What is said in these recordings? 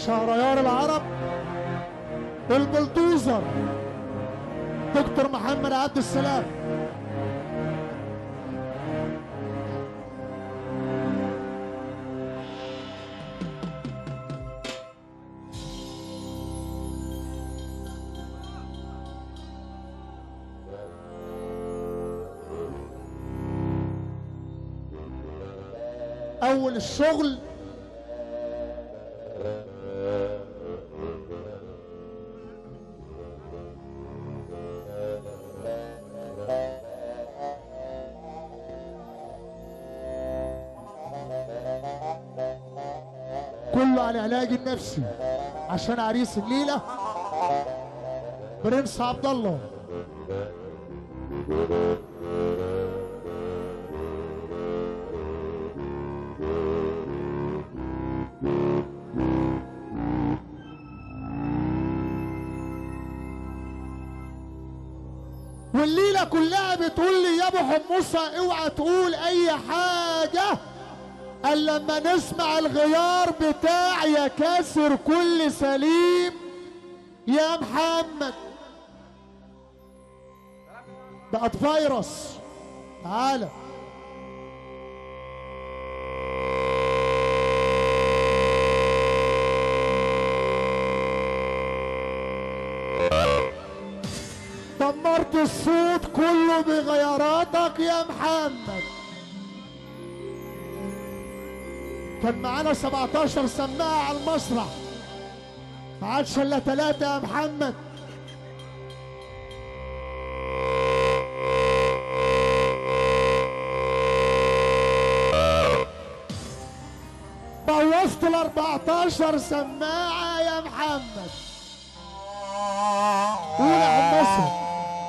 شهريار العرب البلدوزر دكتور محمد عبد السلام اول الشغل كله على العلاج النفسي عشان عريس الليله برنس عبد الله والليله كلها بتقول لي يا ابو حمصه اوعى تقول اي حاجه الا لما نسمع الغيار بتاع يا كاسر كل سليم يا محمد بقت فيروس تعالى دمرت الصوت كله بغياراتك يا محمد كان معانا 17 سماعة على المسرح ما عادش الا ثلاثة يا محمد بوظت ال 14 سماعة يا محمد قول يا حمصة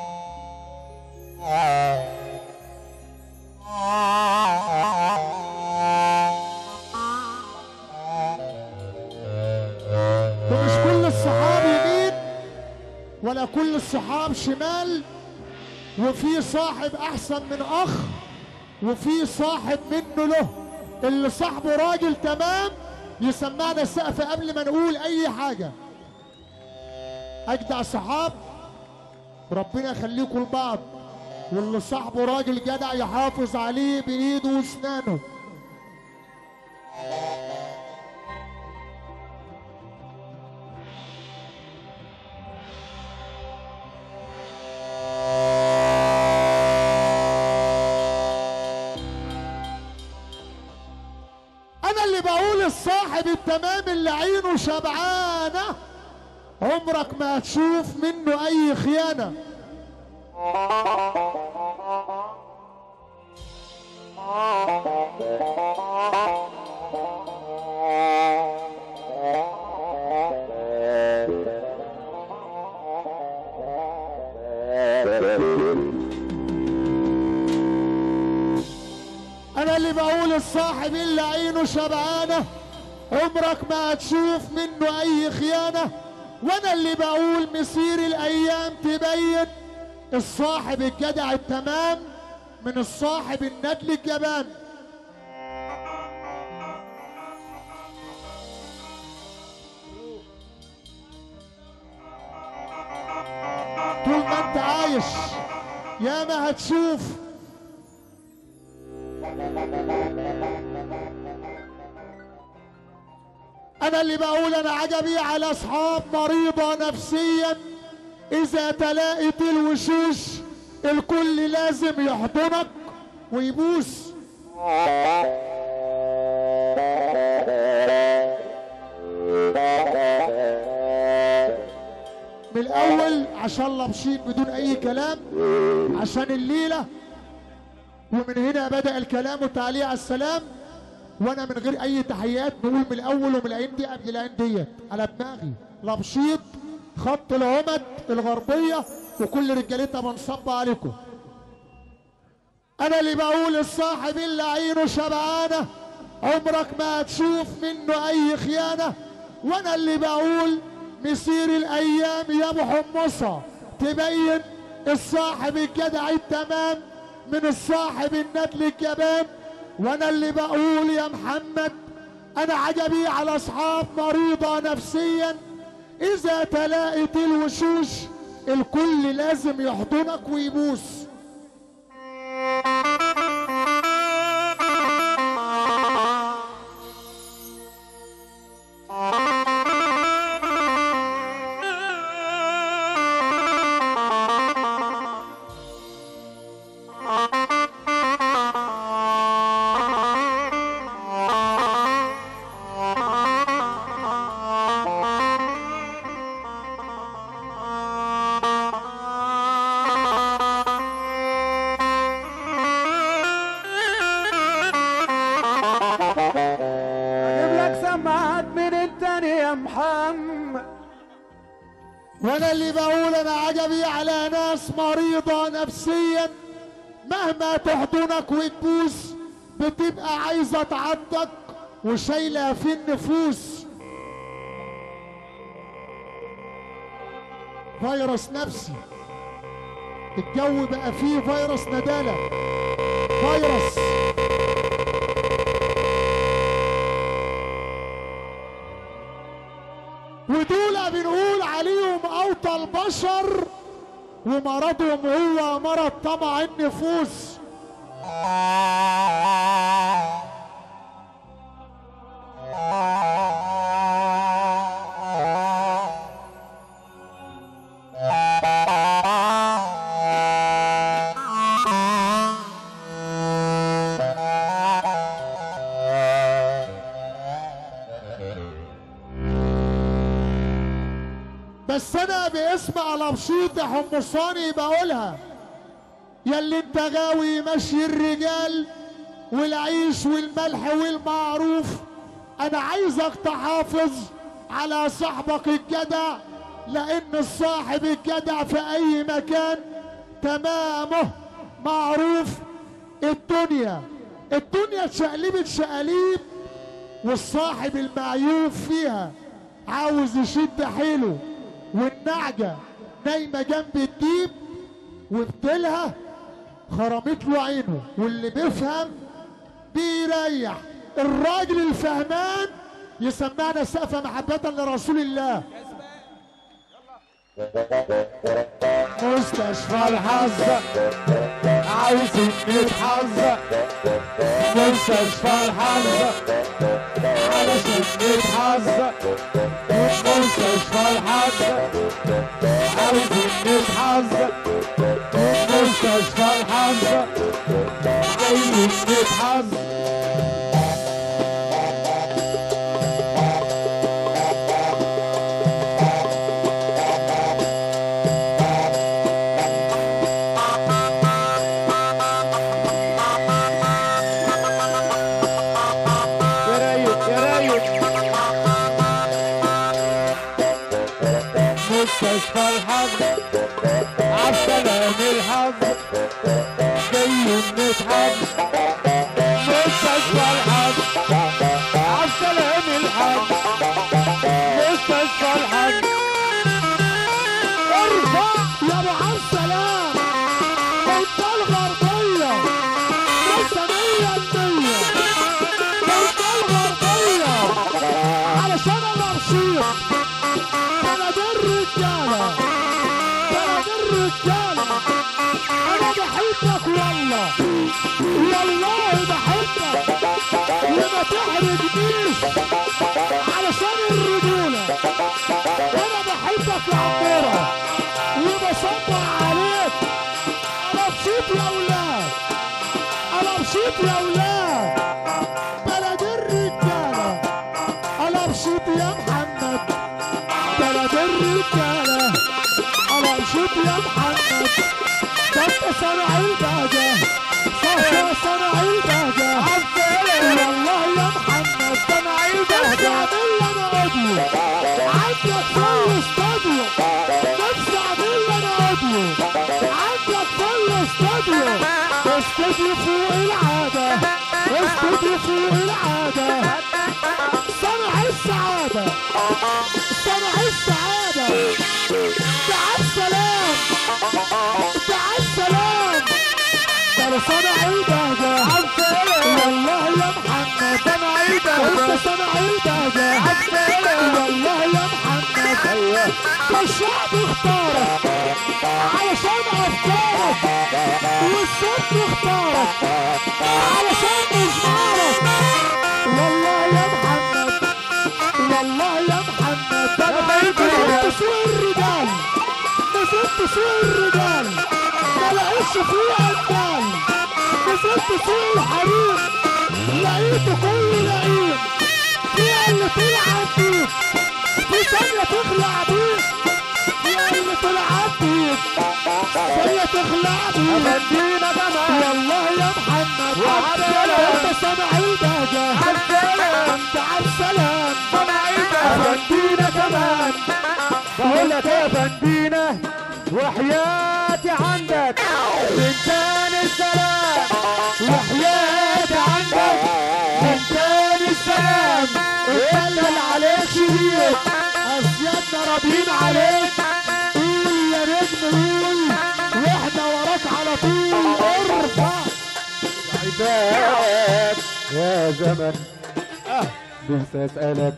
ومش كل الصحاب يمين ولا كل الصحاب شمال وفي صاحب احسن من اخ وفي صاحب منه له اللي صاحبه راجل تمام يسمعنا السقف قبل ما نقول اي حاجه اجدع صحاب ربنا يخليكم لبعض واللي صاحبه راجل جدع يحافظ عليه بايده واسنانه انا اللي بقول الصاحب التمام اللي عينه شبعانه عمرك ما هتشوف منه اي خيانه انا اللي بقول الصاحب اللي عينه شبعانه عمرك ما هتشوف منه اي خيانه وانا اللي بقول مسير الايام تبين الصاحب الجدع التمام من الصاحب الندل الجبان طول ما انت عايش يا ما هتشوف انا اللي بقول انا عجبي على اصحاب مريضة نفسيا اذا تلاقت الوشوش الكل لازم يحضنك ويبوس من الاول عشان لبشين بدون اي كلام عشان الليله ومن هنا بدا الكلام والتعليق على السلام وانا من غير اي تحيات نقول من الاول ومن العين دي قبل العين ديت على دماغي لبشيط خط العمد الغربيه وكل رجالتها بنصب عليكم انا اللي بقول الصاحب اللي عينه شبعانه عمرك ما هتشوف منه اي خيانه وانا اللي بقول مسير الايام يا ابو حمصه تبين الصاحب الجدع التمام من الصاحب الندل الجبان وانا اللي بقول يا محمد انا عجبي على اصحاب مريضة نفسيا اذا تلاقت الوشوش الكل لازم يحضنك ويبوس اجيب لك سماعات من التاني يا محمد وانا اللي بقول انا عجبي على ناس مريضة نفسيا مهما تحضنك وتبوس بتبقى عايزة تعضك وشايلة في النفوس فيروس نفسي الجو بقى فيه فيروس ندالة فيروس ودول بنقول عليهم اوطى البشر ومرضهم هو مرض طمع النفوس بس انا باسم الابشيط حمصاني بقولها ياللي انت غاوي مشي الرجال والعيش والملح والمعروف انا عايزك تحافظ على صاحبك الجدع لان الصاحب الجدع في اي مكان تمامه معروف الدنيا الدنيا اتشقلبت شقاليب والصاحب المعيوب فيها عاوز يشد حيله والنعجة نايمة جنب الديب وبديلها خرمت له عينه واللي بيفهم بيريح الراجل الفهمان يسمعنا سقفة محبة لرسول الله مستشفى الحظ عاوزين نتحظ مستشفى الحظ علشان نتحظ مستشفى الحظ عاوزين نتحظ مستشفى الحظ جايين نتحظ يا رايق يا رايق مستشفى الحظ عالسلام الحظ جايين نتحظ مستشفى الحظ عالسلام الحظ مستشفى الحظ ارفع يا ابو عبد السلام انت الغربيه لسه مية المية انت الغربيه علشان الرشيد بلد الرجالة بلد الرجالة أنا بحبك والله والله بحبك وما تحرجنيش علشان الرجولة أنا بحبك يا عمورة وبصبع عليك أنا مبسوط يا ولاد أنا مبسوط يا ولاد بلد الرجالة أنا مبسوط يا محمد بلد الرجالة أنا مبسوط يا محمد ده انت صنع البهجة صح صنع البهجة والله يا محمد صنع البهجة اعمل انا اوديو عندك في الاستوديو نفسي اعمل انا اوديو عندك في الاستوديو استوديو فوق العادة استوديو فوق العادة صنع السعادة صنع السعادة تعال سلام تعال سلام ترى صنع البهجة والله يا محمد صنع البهجة انت صنع ده الشعب اختارك علشان افكارك والصوت اختارك علشان مزمارك والله يا محمد والله يا محمد ده انا نزلت سوق الرجال نزلت سوق الرجال ما لقيتش فيه قدام نزلت سوق الحريم لقيته كله لئيم في اللي طلع بيك في ثانية تخلع بيك في اللي طلع بيك ثانية تخلع بيك افندينا جمال والله يا محمد وعالسلام. انت سامع البهجة عالسلام. انت عالسلام سمع البهجة افندينا كمان بقول لك يا افندينا وحياتي عندك من تاني السلام وحياتي عندك من تاني السلام انت اللي عليك شديد اسيادنا راضيين عليك قول يا نجم قول واحنا وراك على طول ارفع عباد يا زمن اه نفسي اسالك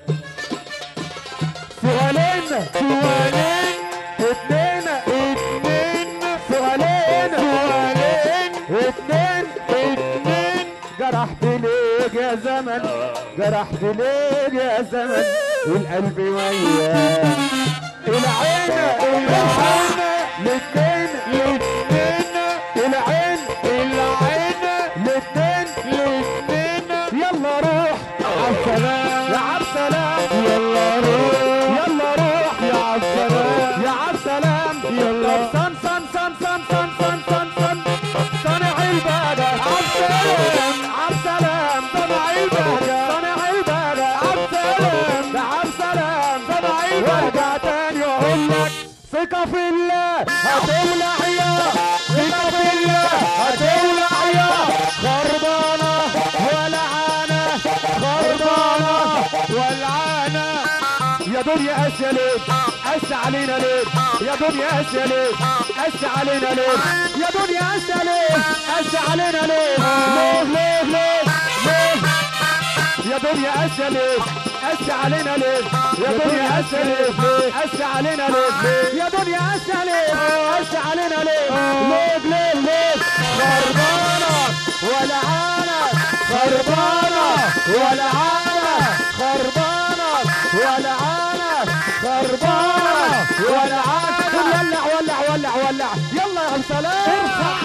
سؤالين سؤالين اتنين اتنين سؤالين سؤالين اتنين اتنين جرحت ليك يا زمن جرحت ليك يا زمن والقلب وياك العين العين الاتنين الاتنين العين العين الاتنين الاتنين يلا روح عالسلام يا عالسلام يلا روح يلا روح يا عالسلام يا عالسلام يلا صن صن صن صن صن صن صن صن صنع البهجة عالسلام عالسلام صنع البهجة صنع البهجة عالسلام ده عالسلام صنع البهجة تاني واقول لك ثقة في الله هتولع يا ثقة في الله هتولع يا خربانة ولعانة خربانة ولعانة يا دنيا اسيا ليه قس علينا ليه يا دنيا اسيا ليه قس علينا ليه يا دنيا اسيا ليه قس علينا ليه ليه ليه ليه ليه يا دنيا اسيا ليه قس علينا ليه يا دنيا اسيا ليه قس علينا ليه يا دنيا اسيا ليه قس علينا ليه ليه ليه ليه خربانة ولعانة خربانة ولعانة خربانة ولعانة خربانة ولعانة ولع ولع ولع ولع يلا يا عم سلام ارفع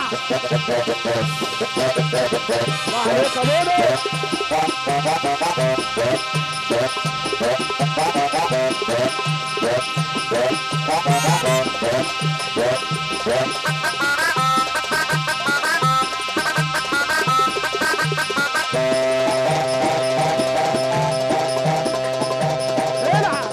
الله عليك يا بودو العب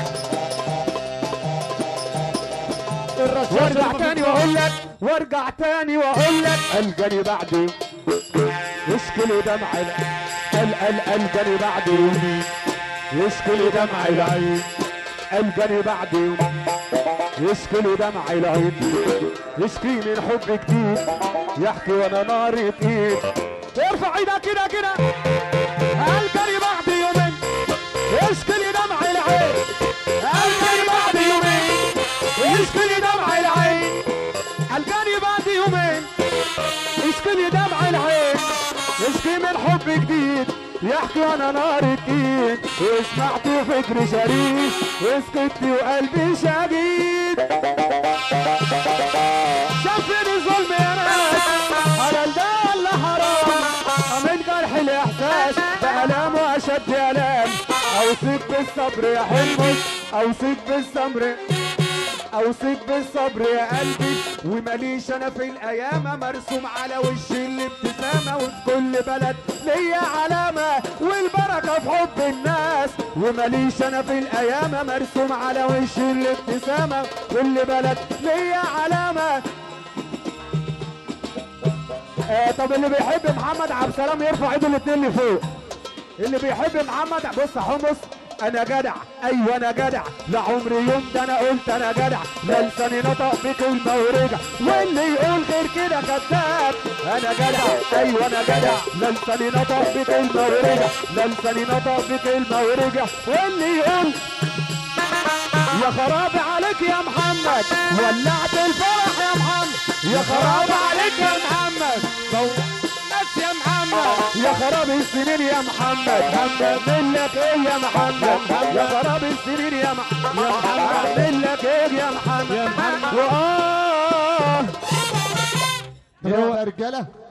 وارجع تاني واقول لك وارجع تاني واقول لك الجني بعدي يشكلي دمع العين ال ال الجني بعد يومين يشكلي دمع العين الجني بعد يومين يشكلي دمع العين يشكي من حب جديد يحكي وانا نار ايد ارفع ايدك كده كده الجني بعد يومين يشكلي دمع العين الجني بعد يومين يشكلي دمع العين الجاني بعد يومين يشكلي دمع العين يشكي من حب جديد يحكي انا نار الدين وسمعت فكر شريف وسكت وقلبي شديد شافني ظلم يا ناس على ده ولا حرام من جرح الاحساس بألام واشد الام اوصيك بالصبر يا حلمي اوصيك بالصبر اوصيك بالصبر يا قلبي وماليش انا في الايام مرسوم على وشي الابتسامه وفي كل بلد ليا علامه والبركه في حب الناس وماليش انا في الايام مرسوم على وشي الابتسامه كل بلد ليا علامه آه طب اللي بيحب محمد عبد السلام يرفع ايده الاثنين لفوق اللي بيحب محمد بص يا حمص انا جدع ايوه انا جدع لا عمري يوم ده انا قلت انا جدع لا لساني نطق بكلمه ورجع واللي يقول غير كده كذاب انا جدع ايوه انا جدع لا لساني نطق بكلمه ورجع لا لساني نطق بكلمه ورجع واللي يقول يا خرابي عليك يا محمد ولعت الفرح يا محمد يا خرابي عليك يا محمد بس يا محمد يا خرابي السنين يا محمد هعمل لك ايه يا محمد يا خرابي السنين يا محمد هعمل لك ايه يا محمد واه يا رجاله